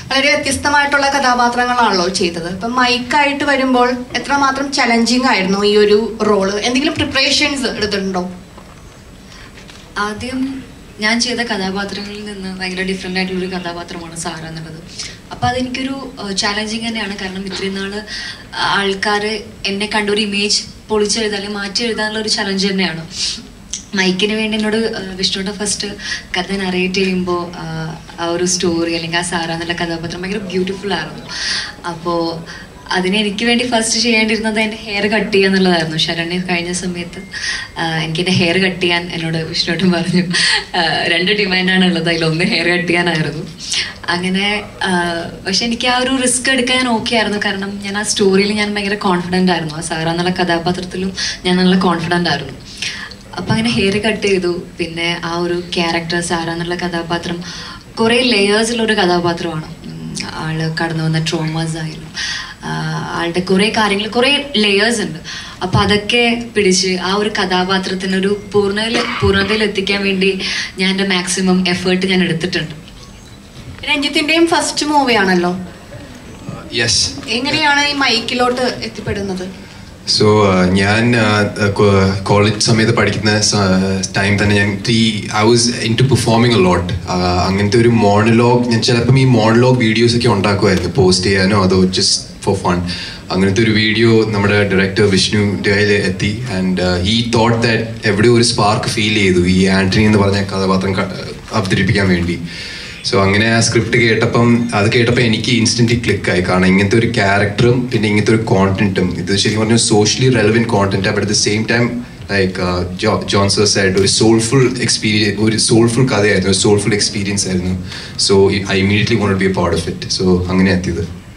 വളരെ വ്യത്യസ്തമായിട്ടുള്ള കഥാപാത്രങ്ങളാണല്ലോ ചെയ്തത് ഇപ്പം മൈക്കായിട്ട് വരുമ്പോൾ എത്രമാത്രം ചലഞ്ചിങ് ആയിരുന്നു ഈ ഒരു റോള് എന്തെങ്കിലും പ്രിപ്പറേഷൻസ് എടുത്തിട്ടുണ്ടോ ആദ്യം ഞാൻ ചെയ്ത കഥാപാത്രങ്ങളിൽ നിന്ന് ഭയങ്കര ഡിഫറെൻ്റ് ആയിട്ടുള്ള ഒരു കഥാപാത്രമാണ് സാറ എന്നുള്ളത് അപ്പോൾ അതെനിക്കൊരു ചാലഞ്ചിങ് തന്നെയാണ് കാരണം ഇത്രയും നാള് ആൾക്കാർ എന്നെ കണ്ട ഒരു ഇമേജ് പൊളിച്ചെഴുതാൻ അല്ലെങ്കിൽ മാറ്റി എഴുതാനുള്ള ഒരു ചലഞ്ച് തന്നെയാണ് മൈക്കിന് വേണ്ടി എന്നോട് ആ, വിഷ്ണുവിൻ്റെ ഫസ്റ്റ് കഥ നറേറ്റ് ചെയ്യുമ്പോൾ ആ ഒരു സ്റ്റോറി അല്ലെങ്കിൽ ആ സാറ എന്നുള്ള കഥാപാത്രം ഭയങ്കര ബ്യൂട്ടിഫുൾ ആയിരുന്നു അപ്പോൾ അതിന് എനിക്ക് വേണ്ടി ഫസ്റ്റ് ചെയ്യേണ്ടിരുന്നത് എൻ്റെ ഹെയർ കട്ട് ചെയ്യുക എന്നുള്ളതായിരുന്നു ശരണ്യ കഴിഞ്ഞ സമയത്ത് ആ, എനിക്ക് എൻ്റെ ഹെയർ കട്ട് ചെയ്യാൻ എന്നോട് വിഷ്ണുട്ടൻ പറഞ്ഞു ആ, രണ്ട് ഡിമാൻഡാണ് ഉള്ളത് അതിലൊന്ന് ഹെയർ കട്ട് ചെയ്യാനായിരുന്നു അങ്ങനെ ആ, പക്ഷെ എനിക്ക് ആ ഒരു റിസ്ക് എടുക്കാൻ ഞാൻ ഓക്കെ ആയിരുന്നു കാരണം ഞാൻ ആ സ്റ്റോറിയിൽ ഞാൻ ഭയങ്കര കോൺഫിഡൻ്റ് ആയിരുന്നു ആ സാറ എന്നുള്ള കഥാപാത്രത്തിലും ഞാൻ നല്ല കോൺഫിഡൻ്റ് ആയിരുന്നു അപ്പം അങ്ങനെ ഹെയർ കട്ട് ചെയ്തു പിന്നെ ആ ഒരു ക്യാരക്ടർ സാറ എന്നുള്ള കഥാപാത്രം കുറേ ലെയേഴ്സിലൊരു കഥാപാത്രമാണ് ഉം, ആള് കടന്നു വന്ന ട്രോമാസ് ആയാലും ആ, ആളുടെ കുറേ കാര്യങ്ങൾ കുറേ ലെയേഴ്സ് ഉണ്ട് അപ്പം അതൊക്കെ പിടിച്ച് ആ ഒരു കഥാപാത്രത്തിനൊരു പൂർണ്ണയിൽ പൂർണ്ണതയിൽ എത്തിക്കാൻ വേണ്ടി ഞാൻ എൻ്റെ മാക്സിമം എഫേർട്ട് ഞാൻ എടുത്തിട്ടുണ്ട് രഞ്ജിത്തിന്റെയും ഫസ്റ്റ് മൂവിയാണല്ലോ യെസ് എങ്ങനെയാണ് ഈ മൈക്കിലോട്ട് എത്തിപ്പെടുന്നത് സോ ഞാൻ കോളേജ് സമയത്ത് പഠിക്കുന്ന ടൈം തന്നെ ഞാൻ ഈ I was in to performing a lot അങ്ങനത്തെ ഒരു മോണലോഗ് ഞാൻ ചിലപ്പം ഈ മോണലോഗ് വീഡിയോസ് ഒക്കെ ഉണ്ടാക്കുമായിരുന്നു പോസ്റ്റ് ചെയ്യാനോ അതോ ജസ്റ്റ് ഫോർ ഫൺ അങ്ങനത്തെ ഒരു വീഡിയോ നമ്മുടെ ഡയറക്ടർ വിഷ്ണുവിൻ്റെ കയ്യിൽ എത്തി ആൻഡ് ഈ തോട്ട് ദാറ്റ് എവിടെ ഒരു സ്പാർക്ക് ഫീൽ ചെയ്തു ഈ ആന്റണി എന്ന് പറഞ്ഞ കഥാപാത്രം ക- അവതരിപ്പിക്കാൻ വേണ്ടി സോ അങ്ങനെ ആ സ്ക്രിപ്റ്റ് കേട്ടപ്പം അത് കേട്ടപ്പോൾ എനിക്ക് ഇൻസ്റ്റന്റ്ലി ക്ലിക്കായി കാരണം ഇങ്ങനത്തെ ഒരു ക്യാരക്ടറും പിന്നെ ഇങ്ങനത്തെ ഒരു കോണ്ടന്റും ഇത് ശരിക്കും പറഞ്ഞാൽ socially relevant content but at the same time like ജോൺസേഴ്സ് ആയിട്ട് ഒരു സോൾഫുൾ എക്സ്പീരിയൻസ് ഒരു സോൾഫുൾ കഥയായിരുന്നു ഒരു സോൾഫുൾ എക്സ്പീരിയൻസ് ആയിരുന്നു so I immediately want be a part of it so അങ്ങനെ എത്തിയത്